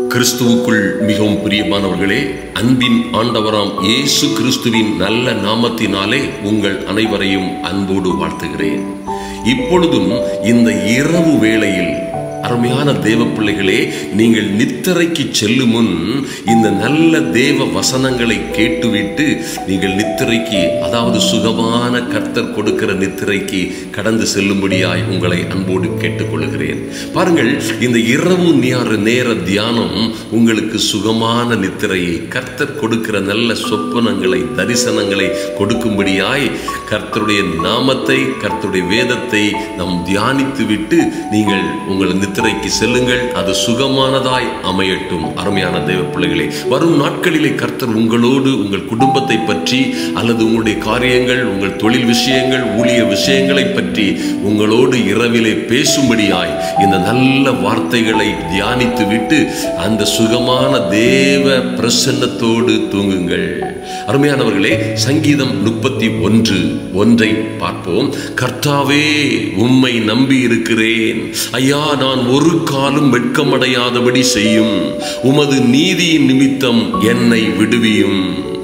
கிறிஸ்துவுக்குள் மிகவும் பிரியமானவர்களே அன்பின் ஆண்டவராம் இயேசு கிறிஸ்துவின் நல்ல நாமத்தினாலே உங்கள் அனைவரையும் அன்போடு வாழ்த்துகிறேன் இப்பொழுதும் இந்த இரவு வேளையில் அருமையான தேவ பிள்ளைகளே நீங்கள் நித்திரைக்கு செல்லும் முன் இந்த நல்ல தேவ வசனங்களை கேட்டுவிட்டு நீங்கள் நித்திரைக்கு அதாவது சுகமான கர்த்தர் கொடுக்கிற நித்திரைக்கு கடந்து செல்லும்படியாய் உங்களை அன்போடு கேட்டுக்கொள்கிறேன் பாருங்கள் இந்த இரவு நேர நேர தியானம் உங்களுக்கு சுகமான நித்திரையை கர்த்தர் கொடுக்கிற நல்ல சொப்பனங்களை தரிசனங்களை கொடுக்கும்படியாய் கர்த்தருடைய நாமத்தை கர்த்தருடைய வேதத்தை நாம் தியானித்து விட்டு நீங்கள் உங்கள் நித்திரைக்கு செல்லுங்கள் அது சுகமானதாய் அமையட்டும் அருமையான தேவ பிள்ளைகளே வரும் நாட்களிலே கர்த்தர் உங்களோடு உங்கள் குடும்பத்தை பற்றி அல்லது உங்களுடைய காரியங்கள் உங்கள் தொழில் விஷயங்கள் ஊழிய விஷயங்களை பற்றி உங்களோடு இரவிலே பேசும்படியாய் இந்த நல்ல வார்த்தைகளை தியானித்து விட்டு அந்த சுகமான தேவ பிரசன்னத்தோடு தூங்குங்கள் அருமையானவர்களே சங்கீதம் முப்பத்தி ஒன்று ஒன்றை பார்ப்போம் கர்த்தாவே உம்மை நம்பி இருக்கிறேன் ஐயா நான் ஒரு காலும் வெட்கமடையாதபடி செய்யும் உமது நீதியின் நிமித்தம் என்னை விடுவியும்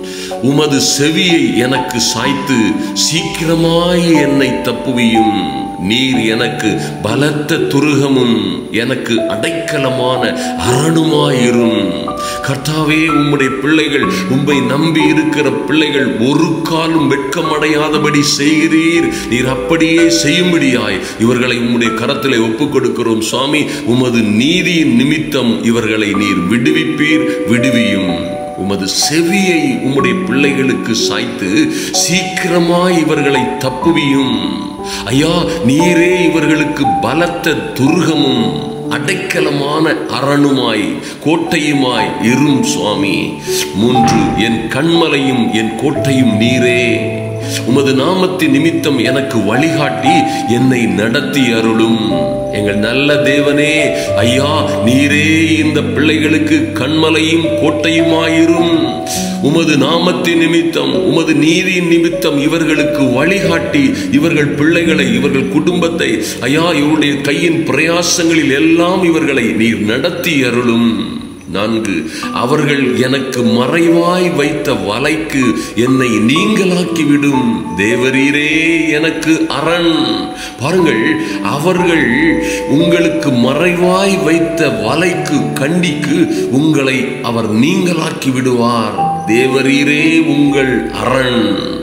உமது செவியை எனக்கு சாய்த்து சீக்கிரமாய் என்னை தப்புவியும் நீர் எனக்கு பலத்த துருகமும் எனக்கு அடைக்கலமான அரணுமாயிரும் கர்த்தாவே உம்முடைய பிள்ளைகள் உம்மை நம்பி இருக்கிற பிள்ளைகள் ஒரு காலும் வெட்கமடையாதபடி செய்கிறீர் நீர் அப்படியே செய்யும்படியாய் இவர்களை உம்முடைய கரத்திலே ஒப்புக் கொடுக்கிறோம் சுவாமி உமது நீதியின் நிமித்தம் இவர்களை நீர் விடுவிப்பீர் விடுவியும் உமது செவியை உம்முடைய பிள்ளைகளுக்கு சாய்த்து சீக்கிரமாய் இவர்களை தப்புவியும் ஐயா நீரே இவர்களுக்கு பலத்த துர்கமும் அடைக்கலமான அரணுமாய் கோட்டையுமாய் இரும் சுவாமி மூன்று என் கண்மலையும் என் கோட்டையும் நீரே உமது நாமத்தின் நிமித்தம் எனக்கு வழிகாட்டி என்னை நடத்தி அருளும் எங்கள் நல்ல தேவனே ஐயா நீரே இந்த பிள்ளைகளுக்கு கண்மலையும் கோட்டையுமாயிரும் உமது நாமத்தின் நிமித்தம் உமது நீதியின் நிமித்தம் இவர்களுக்கு வழிகாட்டி இவர்கள் பிள்ளைகளை இவர்கள் குடும்பத்தை ஐயா இவருடைய கையின் பிரயாசங்களில் எல்லாம் இவர்களை நீர் நடத்தி அருளும் நான்கு அவர்கள் எனக்கு மறைவாய் வைத்த வலைக்கு என்னை நீங்களாக்கிவிடும் தேவரீரே எனக்கு அரண் பாருங்கள் அவர்கள் உங்களுக்கு மறைவாய் வைத்த வலைக்கு கண்டிக்கு உங்களை அவர் நீங்களாக்கி விடுவார் தேவரீரே உங்கள் அரண்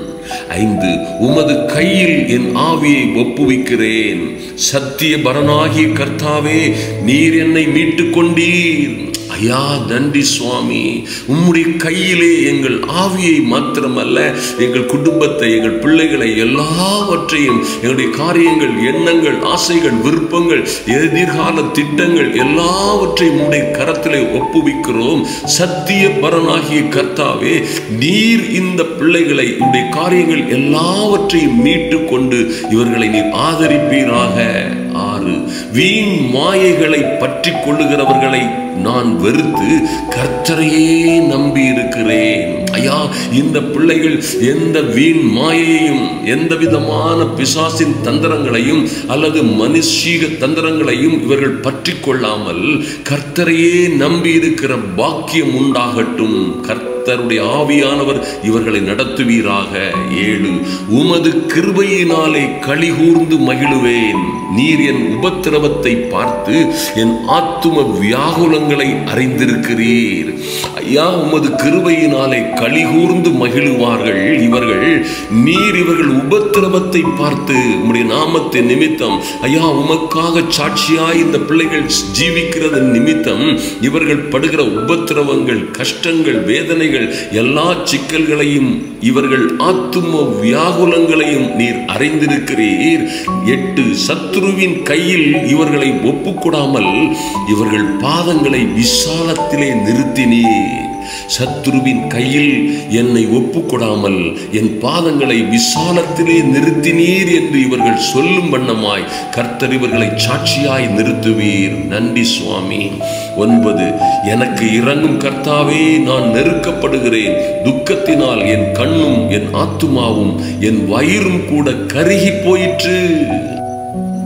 ஐந்து உமது கையில் என் ஆவியை ஒப்புவிக்கிறேன் சத்திய பரனாகிய கர்த்தாவே நீர் என்னை மீட்டுக் கொண்டீர் ஐயா நன்றி சுவாமி உம்முடைய கையிலே எங்கள் ஆவியை மாத்திரமல்ல எங்கள் குடும்பத்தை எங்கள் பிள்ளைகளை எல்லாவற்றையும் எங்களுடைய காரியங்கள் எண்ணங்கள் ஆசைகள் விருப்பங்கள் எதிர்கால திட்டங்கள் எல்லாவற்றையும் உம்முடைய கரத்திலே ஒப்புவிக்கிறோம் சத்திய பரனாகிய கர்த்தாவே நீர் இந்த பிள்ளைகளை உடைய காரியங்கள் எல்லாவற்றையும் மீட்டு கொண்டு இவர்களை நீர் ஆதரிப்பீராக ஆறு வீண் மாயைகளை பற்றி கொள்ளுகிறவர்களை நான் வெறுத்து கர்த்தரையே நம்பி இருக்கிறேன் ஐயா இந்த பிள்ளைகள் எந்த வீண் மாயையும் எந்த விதமான பிசாசின் தந்திரங்களையும் அல்லது மனுஷீக தந்திரங்களையும் இவர்கள் பற்றி கொள்ளாமல் கர்த்தரையே நம்பி இருக்கிற பாக்கியம் உண்டாகட்டும் கர்த்த கர்த்தருடைய ஆவியானவர் இவர்களை நடத்துவீராக ஏழு உமது கிருபையினாலே கலிகூர்ந்து மகிழுவேன் நீர் என் உபத்திரவத்தை பார்த்து என் ஆத்தும வியாகுலங்களை அறிந்திருக்கிறீர் ஐயா உமது கிருபையினாலே கலிகூர்ந்து மகிழுவார்கள் இவர்கள் நீர் இவர்கள் உபத்திரவத்தை பார்த்து உம்முடைய நாமத்தின் நிமித்தம் ஐயா உமக்காக சாட்சியாய் இந்த பிள்ளைகள் ஜீவிக்கிறது நிமித்தம் இவர்கள் படுகிற உபத்திரவங்கள் கஷ்டங்கள் வேதனைகள் எல்லா சிக்கல்களையும் இவர்கள் ஆத்தும வியாகுலங்களையும் நீர் அறிந்திருக்கிறீர் எட்டு சத்ருவின் கையில் இவர்களை ஒப்புக்கொடாமல் இவர்கள் பாதங்களை விசாலத்திலே நிறுத்தினீர் சத்ருவின் கையில் என்னை ஒப்புக்கொடாமல் என் பாதங்களை விசாலத்திலே நிறுத்தினீர் என்று இவர்கள் சொல்லும் வண்ணமாய் கர்த்தர் இவர்களை சாட்சியாய் நிறுத்துவீர் நன்றி சுவாமி ஒன்பது எனக்கு இறங்கும் கர்த்தாவே நான் நெருக்கப்படுகிறேன் துக்கத்தினால் என் கண்ணும் என் ஆத்துமாவும் என் வயிறும் கூட கருகி போயிற்று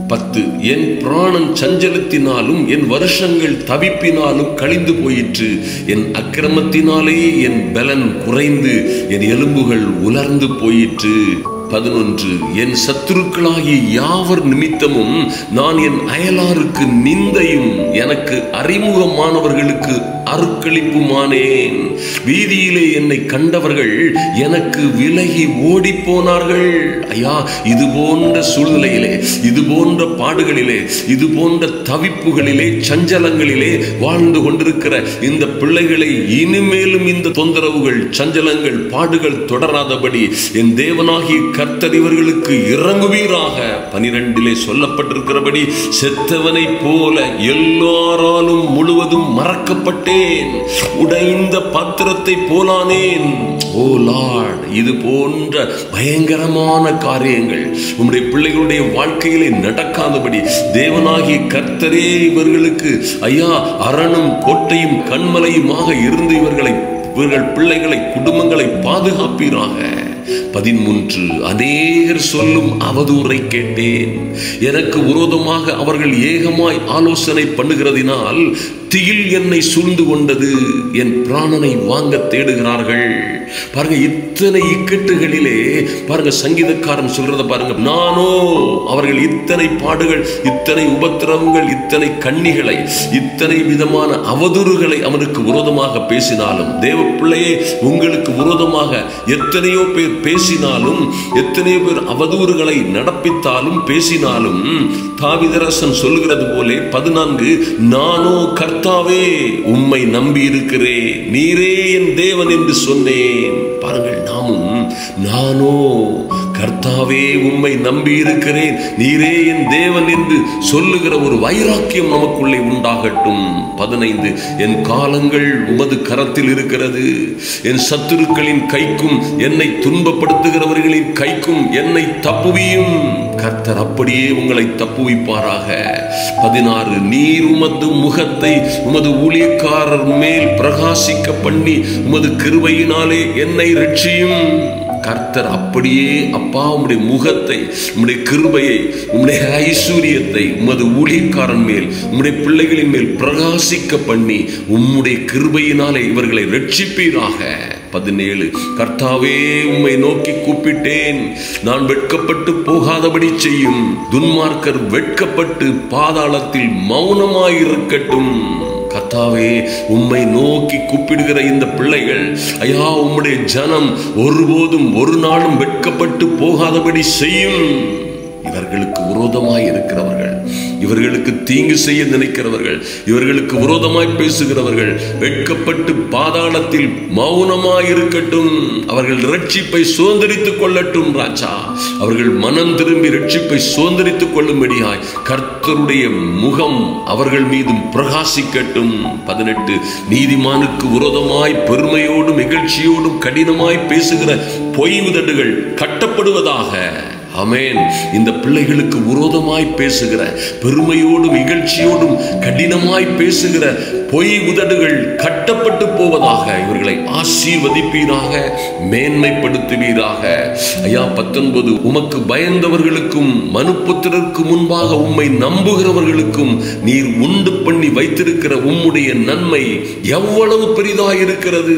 பத்து என் பிராணன் சஞ்சலத்தினாலும் என் வருஷங்கள் தவிப்பினாலும் கழிந்து போயிற்று என் அக்கிரமத்தினாலே என் பலன் குறைந்து என் எலும்புகள் உலர்ந்து போயிற்று பதினொன்று என் சத்துருக்களாகிய யாவர் நிமித்தமும் நான் என் அயலாருக்கு நிந்தையும் எனக்கு அறிமுகமானவர்களுக்கு அருக்களிப்புமானேன் வீதியிலே என்னை கண்டவர்கள் எனக்கு விலகி ஓடி போனார்கள் ஐயா இது போன்ற சூழ்நிலையிலே இது போன்ற பாடுகளிலே இது போன்ற தவிப்புகளிலே சஞ்சலங்களிலே வாழ்ந்து கொண்டிருக்கிற இந்த பிள்ளைகளை இனிமேலும் இந்த தொந்தரவுகள் சஞ்சலங்கள் பாடுகள் தொடராதபடி என் தேவனாகிய கர்த்தர் இவர்களுக்கு இறங்குவீராக பனிரெண்டிலே சொல்லப்பட்டிருக்கிறபடி செத்தவனை போல எல்லாராலும் முழுவதும் மறக்கப்பட்டேன் உடைந்த பாத்திரத்தை போலானேன் ஓ லார்ட் இது போன்ற பயங்கரமான காரியங்கள் உம்முடைய பிள்ளைகளுடைய வாழ்க்கையிலே நடக்காதபடி தேவனாகிய கர்த்தரே இவர்களுக்கு ஐயா அரணும் கோட்டையும் கண்மலையுமாக இருந்து இவர்களை இவர்கள் பிள்ளைகளை குடும்பங்களை பாதுகாப்பீராக பதிமூன்று அநேகர் சொல்லும் அவதூறை கேட்டேன் எனக்கு விரோதமாக அவர்கள் ஏகமாய் ஆலோசனை பண்ணுகிறதினால் திகில் என்னை சூழ்ந்து கொண்டது என் பிராணனை வாங்க தேடுகிறார்கள் பாருங்க இத்தனை இக்கட்டுகளிலே பாருங்க சங்கீதக்காரன் சொல்றத பாருங்க நானோ அவர்கள் இத்தனை பாடுகள் இத்தனை உபத்திரவங்கள் இத்தனை கண்ணிகளை இத்தனை விதமான அவதூறுகளை அவனுக்கு விரோதமாக பேசினாலும் தேவ பிள்ளையே உங்களுக்கு விரோதமாக எத்தனையோ பேர் பேசினாலும் எத்தனையோ பேர் அவதூறுகளை நடப்பித்தாலும் பேசினாலும் தாவிதரசன் சொல்கிறது போலே பதினான்கு நானோ கர்த்தாவே உம்மை நம்பி இருக்கிறேன் நீரே என் தேவன் என்று சொன்னேன் பாருங்கள் நாமும் நானோ கர்த்தாவே உம்மை நம்பி இருக்கிறேன் நீரே என் தேவன் என்று சொல்லுகிற ஒரு வைராக்கியம் நமக்குள்ளே உண்டாகட்டும் பதினைந்து என் காலங்கள் உமது கரத்தில் இருக்கிறது என் சத்துருக்களின் கைக்கும் என்னை துன்பப்படுத்துகிறவர்களின் கைக்கும் என்னை தப்புவியும் கர்த்தர் அப்படியே உங்களை தப்புவிப்பாராக பதினாறு நீர் உமது முகத்தை உமது ஊழியக்காரர் மேல் பிரகாசிக்க பண்ணி உமது கிருபையினாலே என்னை ரட்சியும் கர்த்தர் அப்படியே அப்பா உம்முடைய முகத்தை உம்முடைய கிருபையை உம்முடைய ஐஸ்வர்யத்தை உமது ஊழியக்காரன் மேல் உம்முடைய பிள்ளைகளின் மேல் பிரகாசிக்க பண்ணி உம்முடைய கிருபையினாலே இவர்களை ரட்சிப்பீராக பதினேழு கர்த்தாவே உம்மை நோக்கி கூப்பிட்டேன் நான் வெட்கப்பட்டு போகாதபடி செய்யும் துன்மார்க்கர் வெட்கப்பட்டு பாதாளத்தில் மௌனமாயிருக்கட்டும் கர்த்தாவே உம்மை நோக்கி கூப்பிடுகிற இந்த பிள்ளைகள் ஐயா உம்முடைய ஜனம் ஒருபோதும் ஒரு நாளும் வெட்கப்பட்டு போகாதபடி செய்யும் இவர்களுக்கு விரோதமாய் இருக்கிறவர்கள் இவர்களுக்கு தீங்கு செய்ய நினைக்கிறவர்கள் இவர்களுக்கு விரோதமாய் பேசுகிறவர்கள் வெட்கப்பட்டு பாதாளத்தில் மௌனமாய் இருக்கட்டும் அவர்கள் ரட்சிப்பை சுதந்திரித்துக் கொள்ளட்டும் ராஜா அவர்கள் மனம் திரும்பி ரட்சிப்பை சுதந்திரித்துக் கொள்ளும்படியாய் கர்த்தருடைய முகம் அவர்கள் மீதும் பிரகாசிக்கட்டும் பதினெட்டு நீதிமானுக்கு விரோதமாய் பெருமையோடும் இகழ்ச்சியோடும் கடினமாய் பேசுகிற பொய் உதடுகள் கட்டப்படுவதாக அமேன் இந்த பிள்ளைகளுக்கு விரோதமாய் பேசுகிற பெருமையோடும் இகழ்ச்சியோடும் கடினமாய் பேசுகிற பொய் உதடுகள் கட்டப்பட்டு போவதாக இவர்களை ஆசீர்வதிப்பீராக மேன்மைப்படுத்துவீராக ஐயா பத்தொன்பது உமக்கு பயந்தவர்களுக்கும் மனுப்புத்திரருக்கு முன்பாக உம்மை நம்புகிறவர்களுக்கும் நீர் உண்டு பண்ணி வைத்திருக்கிற உம்முடைய நன்மை எவ்வளவு பெரிதாயிருக்கிறது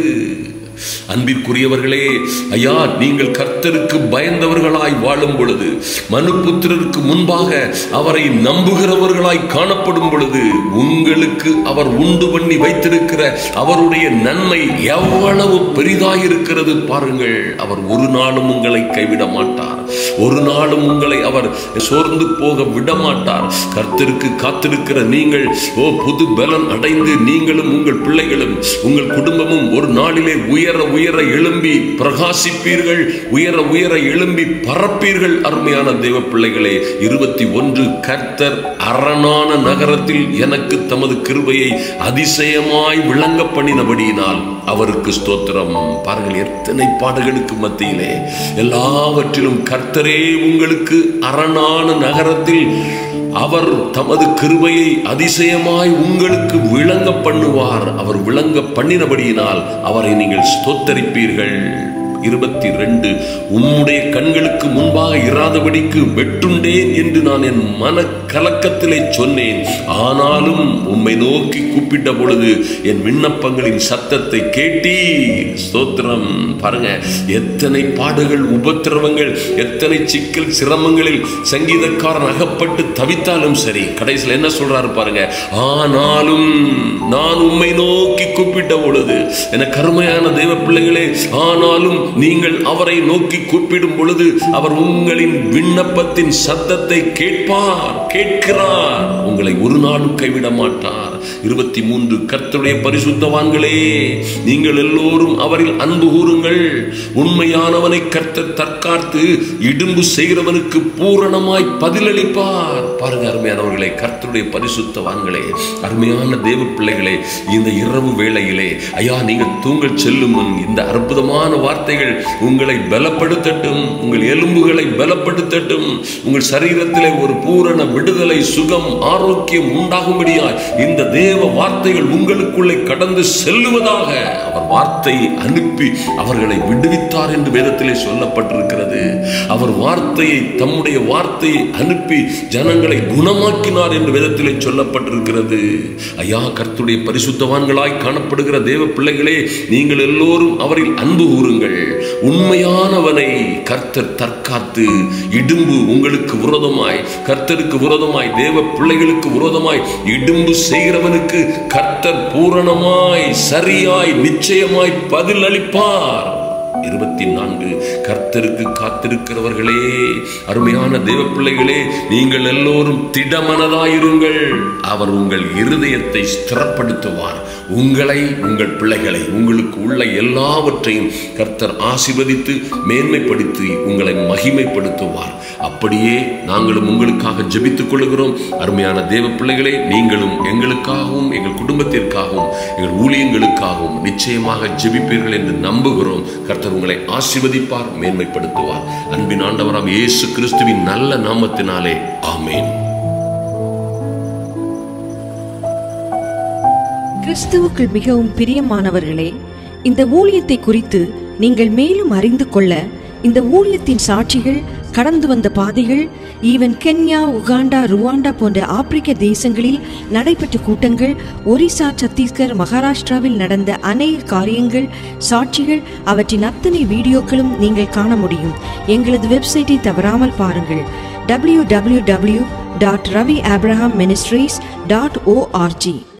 அன்பிற்குரியவர்களே ஐயா நீங்கள் கர்த்தருக்கு பயந்தவர்களாய் வாழும் பொழுது மனுப்புத்திரருக்கு முன்பாக அவரை நம்புகிறவர்களாய் காணப்படும் பொழுது உங்களுக்கு அவர் உண்டு பண்ணி வைத்திருக்கிற அவருடைய நன்மை எவ்வளவு பெரிதாயிருக்கிறது பாருங்கள் அவர் ஒரு நாளும் உங்களை கைவிட மாட்டார் ஒரு நாளும் உங்களை அவர் சோர்ந்து போக விட மாட்டார் கர்த்தருக்கு காத்திருக்கிற நீங்கள் ஓ புது பலன் அடைந்து நீங்களும் உங்கள் பிள்ளைகளும் உங்கள் குடும்பமும் ஒரு நாளிலே உயர உயர எழும்பி பிரகாசிப்பீர்கள் உயர உயர எழும்பி பறப்பீர்கள் அருமையான தேவ பிள்ளைகளே இருபத்தி ஒன்று கர்த்தர் அரணான நகரத்தில் எனக்கு தமது கிருபையை அதிசயமாய் விளங்க பண்ணினபடியினால் அவருக்கு ஸ்தோத்திரம் பாருங்கள் எத்தனை பாடுகளுக்கு மத்தியிலே எல்லாவற்றிலும் கர்த்தரே உங்களுக்கு அரணான நகரத்தில் அவர் தமது கிருபையை அதிசயமாய் உங்களுக்கு விளங்க பண்ணுவார் அவர் விளங்க பண்ணினபடியினால் அவரை நீங்கள் ஸ்தோத்தரிப்பீர்கள் இருபத்தி ரெண்டு உம்முடைய கண்களுக்கு முன்பாக இராதபடிக்கு வெட்டுண்டேன் என்று நான் என் மன கலக்கத்திலே சொன்னேன் ஆனாலும் உம்மை நோக்கி கூப்பிட்ட பொழுது என் விண்ணப்பங்களின் சத்தத்தை கேட்டீர் ஸ்தோத்திரம் பாருங்க எத்தனை பாடுகள் உபத்திரவங்கள் எத்தனை சிக்கல் சிரமங்களில் சங்கீதக்காரன் அகப்பட்டு தவித்தாலும் சரி கடைசியில் என்ன சொல்றாரு பாருங்க ஆனாலும் நான் உம்மை நோக்கி கூப்பிட்ட பொழுது என கருமையான தேவ பிள்ளைகளே ஆனாலும் நீங்கள் அவரை நோக்கி கூப்பிடும் பொழுது அவர் உங்களின் விண்ணப்பத்தின் சத்தத்தை கேட்பார் கேட்கிறார் உங்களை ஒரு நாளும் கைவிட மாட்டார் இருபத்தி மூன்று கர்த்தருடைய பரிசுத்தவான்களே நீங்கள் எல்லோரும் அவரில் அன்பு கூறுங்கள் உண்மையானவனை கர்த்தர் தற்காத்து இடும்பு செய்கிறவனுக்கு பூரணமாய் பதிலளிப்பார் பாருங்க அருமையானவர்களே கர்த்தருடைய பரிசுத்தவான்களே அருமையான தேவ பிள்ளைகளே இந்த இரவு வேளையிலே ஐயா நீங்கள் தூங்கல் செல்லும் முன் இந்த அற்புதமான வார்த்தைகள் உங்களை பலப்படுத்தட்டும் உங்கள் எலும்புகளை பலப்படுத்தட்டும் உங்கள் சரீரத்திலே ஒரு பூரண விடுதலை சுகம் ஆரோக்கியம் உண்டாகும்படியாய் இந்த தேவ வார்த்தைகள் உங்களுக்குள்ளே கடந்து செல்லுவதாக அவர் வார்த்தை அனுப்பி அவர்களை விடுவித்தார் என்று வேதத்திலே சொல்லப்பட்டிருக்கிறது அவர் வார்த்தையை தம்முடைய வார்த்தையை அனுப்பி ஜனங்களை குணமாக்கினார் என்று வேதத்திலே சொல்லப்பட்டிருக்கிறது ஐயா கர்த்துடைய பரிசுத்தவான்களாய் காணப்படுகிற தேவ பிள்ளைகளே நீங்கள் எல்லோரும் அவரில் அன்பு கூறுங்கள் உண்மையானவனை கர்த்தர் தற்காத்து இடும்பு உங்களுக்கு விரோதமாய் கர்த்தருக்கு விரோதமாய் தேவ பிள்ளைகளுக்கு விரோதமாய் இடும்பு செய்கிறவனுக்கு கர்த்தர் பூரணமாய் சரியாய் நிச்சயமாய் பதில் அளிப்பார் இருபத்தி நான்கு கர்த்தருக்கு காத்திருக்கிறவர்களே அருமையான தேவ பிள்ளைகளே நீங்கள் எல்லோரும் திடமனதாயிருங்கள் அவர் உங்கள் இருதயத்தை ஸ்திரப்படுத்துவார் உங்களை உங்கள் பிள்ளைகளை உங்களுக்கு உள்ள எல்லாவற்றையும் கர்த்தர் ஆசீர்வதித்து மேன்மைப்படுத்தி உங்களை மகிமைப்படுத்துவார் அப்படியே நாங்களும் உங்களுக்காக ஜெபித்துக் கொள்கிறோம் அருமையான தேவ பிள்ளைகளே நீங்களும் எங்களுக்காகவும் எங்கள் குடும்பத்திற்காகவும் எங்கள் ஊழியங்களுக்காகவும் நிச்சயமாக ஜெபிப்பீர்கள் என்று நம்புகிறோம் கர்த்தர் உங்களை ஆசீர்வதிப்பார் மேன்மைப்படுத்துவார் அன்பின் ஆண்டவராம் இயேசு கிறிஸ்துவின் நல்ல நாமத்தினாலே ஆமேன் கிறிஸ்துவுக்குள் மிகவும் பிரியமானவர்களே இந்த ஊழியத்தை குறித்து நீங்கள் மேலும் அறிந்து கொள்ள இந்த ஊழியத்தின் சாட்சிகள் கடந்து வந்த பாதைகள் ஈவன் கென்யா உகாண்டா ருவாண்டா போன்ற ஆப்பிரிக்க தேசங்களில் நடைபெற்ற கூட்டங்கள் ஒரிசா சத்தீஸ்கர் மகாராஷ்டிராவில் நடந்த அநேக காரியங்கள் சாட்சிகள் அவற்றின் அத்தனை வீடியோக்களும் நீங்கள் காண முடியும் எங்களது வெப்சைட்டை தவறாமல் பாருங்கள் www.raviabrahamministries.org